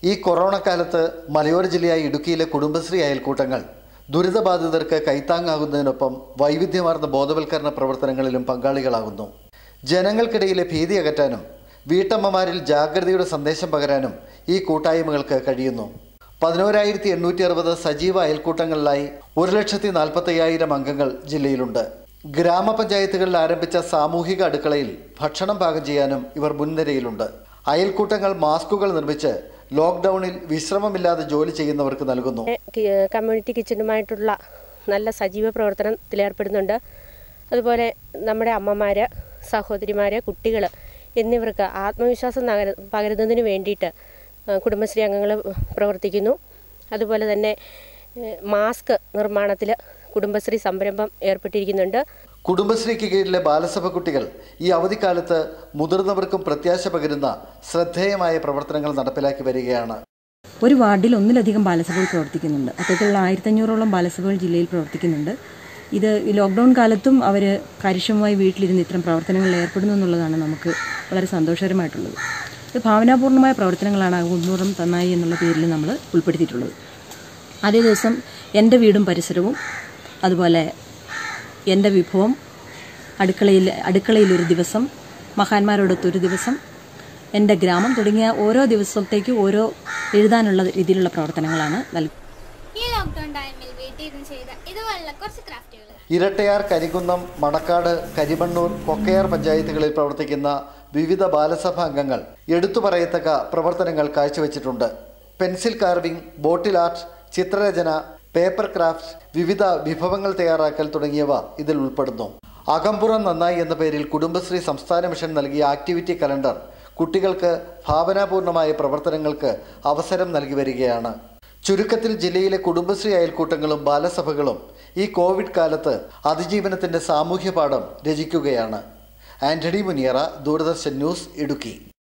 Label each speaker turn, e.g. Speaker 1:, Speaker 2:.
Speaker 1: ഈ കൊറോണ കാലത്ത് മലയോര ജില്ലയായ ഇടുക്കിയിലെ കുടുംബശ്രീ അയൽക്കൂട്ടങ്ങൾ ദുരിതബാധിതർക്ക് കൈത്താങ്ങാകുന്നതിനൊപ്പം വൈവിധ്യമാർന്ന ബോധവൽക്കരണ പ്രവർത്തനങ്ങളിലും പങ്കാളികളാകുന്നു ജനങ്ങൾക്കിടയിലെ ഭീതി അകറ്റാനും വീട്ടമ്മമാരിൽ ജാഗ്രതയുടെ സന്ദേശം പകരാനും ഈ കൂട്ടായ്മകൾക്ക് കഴിയുന്നു പതിനോരായിരത്തി എണ്ണൂറ്റി അറുപത് സജീവ അയൽക്കൂട്ടങ്ങളിലായി ഒരു ലക്ഷത്തി നാൽപ്പത്തി അയ്യായിരം അംഗങ്ങൾ ജില്ലയിലുണ്ട് ഗ്രാമപഞ്ചായത്തുകളിൽ ആരംഭിച്ച സാമൂഹിക അടുക്കളയിൽ ഭക്ഷണം പാകം ചെയ്യാനും ഇവർ മുൻനിരയിലുണ്ട് അയൽക്കൂട്ടങ്ങൾ മാസ്കുകൾ നിർമ്മിച്ച് ലോക്ക്ഡൌണിൽ വിശ്രമമില്ലാതെ ജോലി ചെയ്യുന്നവർക്ക് നൽകുന്നു
Speaker 2: കി- കമ്മ്യൂണിറ്റി കിച്ചണുമായിട്ടുള്ള നല്ല സജീവ പ്രവർത്തനത്തിൽ ഏർപ്പെടുന്നുണ്ട് അതുപോലെ നമ്മുടെ അമ്മമാർ സഹോദരിമാർ കുട്ടികൾ എന്നിവർക്ക് ആത്മവിശ്വാസം നഗര- പകരുന്നതിന് വേണ്ടിയിട്ട് ആ, കുടുംബശ്രീ അംഗങ്ങൾ പ്രവർത്തിക്കുന്നു അതുപോലെ തന്നെ ഏഹ്, മാസ്ക് നിർമ്മാണത്തിൽ കുടുംബശ്രീ സംരംഭം ഏർപ്പെട്ടിരിക്കുന്നുണ്ട്
Speaker 1: കുടുംബശ്രീക്ക് കീഴിലെ ബാലസഭ കുട്ടികൾ ഈ അവധിക്കാലത്ത് മുതിർന്നവർക്കും പ്രത്യാശ പകരുന്ന ശ്രദ്ധേയമായ പ്രവർത്തനങ്ങൾ നടപ്പിലാക്കി വരികയാണ്
Speaker 3: ഒരു വാർഡിൽ ഒന്നിലധികം ബാലസഭകൾ പ്രവർത്തിക്കുന്നുണ്ട് അത്തരത്തിലുള്ള ആയിരത്തഞ്ഞൂറോളം ബാലസഭകൾ ജില്ലയിൽ പ്രവർത്തിക്കുന്നുണ്ട് ഇത് ഈ ലോക്ക്ഡൗൺ കാലത്തും അവർ കാര്യക്ഷമമായി വീട്ടിലിരുന്ന് ഇത്തരം പ്രവർത്തനങ്ങളിൽ ഏർപ്പെടുന്നു എന്നുള്ളതാണ് നമുക്ക് വളരെ സന്തോഷകരമായിട്ടുള്ളത് ഇത് ഭാവനാപൂർണ്ണമായ പ്രവർത്തനങ്ങളാണ് മുന്നൂറും തന്നായി എന്നുള്ള പേരിൽ നമ്മൾ ഉൾപ്പെടുത്തിയിട്ടുള്ളത് അതേ ദിവസം എൻ്റെ വീടും പരിസരവും അതുപോലെ എൻ്റെ വിഭവം അടുക്കളയിൽ അടുക്കളയിലൊരു ദിവസം മഹാന്മാരോടൊത്തൊരു ദിവസം എൻ്റെ ഗ്രാമം തുടങ്ങിയ ഓരോ ദിവസത്തേക്ക് ഓരോ എഴുതാനുള്ള രീതിയിലുള്ള പ്രവർത്തനങ്ങളാണ് നൽകുന്നത്
Speaker 4: ഈ ലോക്ക്ഡൗൺ ടൈമിൽ വീട്ടിലിരുന്ന് ചെയ്ത ഇതുപോലുള്ള കുറച്ച് ക്രാഫ്റ്റുകൾ
Speaker 1: ഇരട്ടയാർ കരികുന്നം മണക്കാട് കരിമണ്ണൂർ കൊക്കയാർ പഞ്ചായത്തുകളിൽ പ്രവർത്തിക്കുന്ന വിവിധ ബാലസഭ അംഗങ്ങൾ എടുത്തു പറയത്തക്ക പ്രവർത്തനങ്ങൾ കാഴ്ചവെച്ചിട്ടുണ്ട് പെൻസിൽ കാർവിംഗ് ബോട്ടിൽ ആർട്ട് ചിത്രരചന പേപ്പർ ക്രാഫ്റ്റ് വിവിധ വിഭവങ്ങൾ തയ്യാറാക്കൽ തുടങ്ങിയവ ഇതിൽ ഉൾപ്പെടുന്നു അകമ്പുറം നന്നായി എന്ന പേരിൽ കുടുംബശ്രീ സംസ്ഥാന മിഷൻ നൽകിയ ആക്ടിവിറ്റി കലണ്ടർ കുട്ടികൾക്ക് ഭാവനാപൂർണമായ പ്രവർത്തനങ്ങൾക്ക് അവസരം നൽകി വരികയാണ് ചുരുക്കത്തിൽ ജില്ലയിലെ കുടുംബശ്രീ അയൽക്കൂട്ടങ്ങളും ബാലസഭകളും ഈ കോവിഡ് കാലത്ത് അതിജീവനത്തിന്റെ സാമൂഹ്യ പാഠം രചിക്കുകയാണ് ആന്റണി മുനിയറ ദൂരദർശൻ ന്യൂസ് ഇടുക്കി